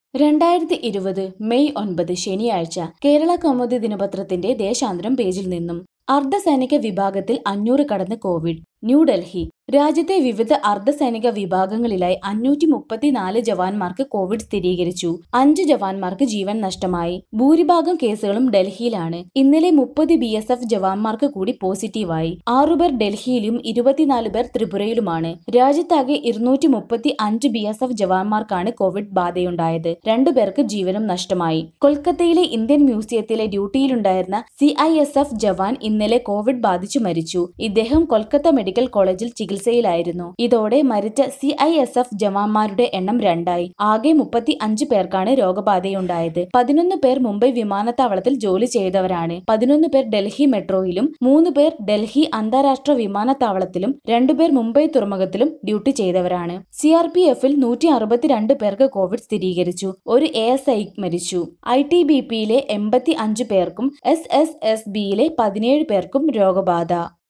രണ്ടായിരത്തി ഇരുപത് മെയ് ഒൻപത് ശനിയാഴ്ച കേരള കൗമുദി ദിനപത്രത്തിന്റെ ദേശാന്തരം പേജിൽ നിന്നും അർദ്ധസൈനിക വിഭാഗത്തിൽ അഞ്ഞൂറ് കടന്ന് കോവിഡ് ന്യൂഡൽഹി രാജ്യത്തെ വിവിധ അർദ്ധസൈനിക വിഭാഗങ്ങളിലായി അഞ്ഞൂറ്റി മുപ്പത്തിനാല് ജവാന്മാർക്ക് കോവിഡ് സ്ഥിരീകരിച്ചു അഞ്ച് ജവാന്മാർക്ക് ജീവൻ നഷ്ടമായി ഭൂരിഭാഗം കേസുകളും ഡൽഹിയിലാണ് ഇന്നലെ മുപ്പത് ബി എസ് എഫ് ജവാന്മാർക്ക് കൂടി പോസിറ്റീവായി ആറുപേർ ഡൽഹിയിലും ഇരുപത്തിനാല് പേർ ത്രിപുരയിലുമാണ് രാജ്യത്താകെ ഇരുന്നൂറ്റി മുപ്പത്തി അഞ്ച് ബി എസ് എഫ് ജവാന്മാർക്കാണ് കോവിഡ് ബാധയുണ്ടായത് രണ്ടുപേർക്ക് ജീവനും നഷ്ടമായി കൊൽക്കത്തയിലെ ഇന്ത്യൻ മ്യൂസിയത്തിലെ ഡ്യൂട്ടിയിലുണ്ടായിരുന്ന C I S F jawan ഇന്നലെ കോവിഡ് ബാധിച്ചു മരിച്ചു ഇദ്ദേഹം കൊൽക്കത്ത മെഡിക്കൽ കോളേജിൽ ചികിത്സയിലായിരുന്നു ഇതോടെ മരിച്ച സി ഐ എസ് എഫ് ജവാന്മാരുടെ എണ്ണം രണ്ടായി ആകെ മുപ്പത്തി അഞ്ച് പേർക്കാണ് രോഗബാധയുണ്ടായത് പതിനൊന്ന് പേർ മുംബൈ വിമാനത്താവളത്തിൽ ജോലി ചെയ്തവരാണ് പതിനൊന്ന് പേർ ഡൽഹി മെട്രോയിലും മൂന്ന് പേർ ഡൽഹി അന്താരാഷ്ട്ര വിമാനത്താവളത്തിലും രണ്ടുപേർ മുംബൈ തുറമുഖത്തിലും ഡ്യൂട്ടി ചെയ്തവരാണ് സി ആർ പി എഫിൽ നൂറ്റി അറുപത്തിരണ്ട് പേർക്ക് കോവിഡ് സ്ഥിരീകരിച്ചു ഒരു എ എസ് ഐ മരിച്ചു ഐ ടി ബി പിയിലെ എൺപത്തി അഞ്ച് പേർക്കും എസ് എസ് എസ് ബിയിലെ പതിനേഴ് പേർക്കും രോഗബാധ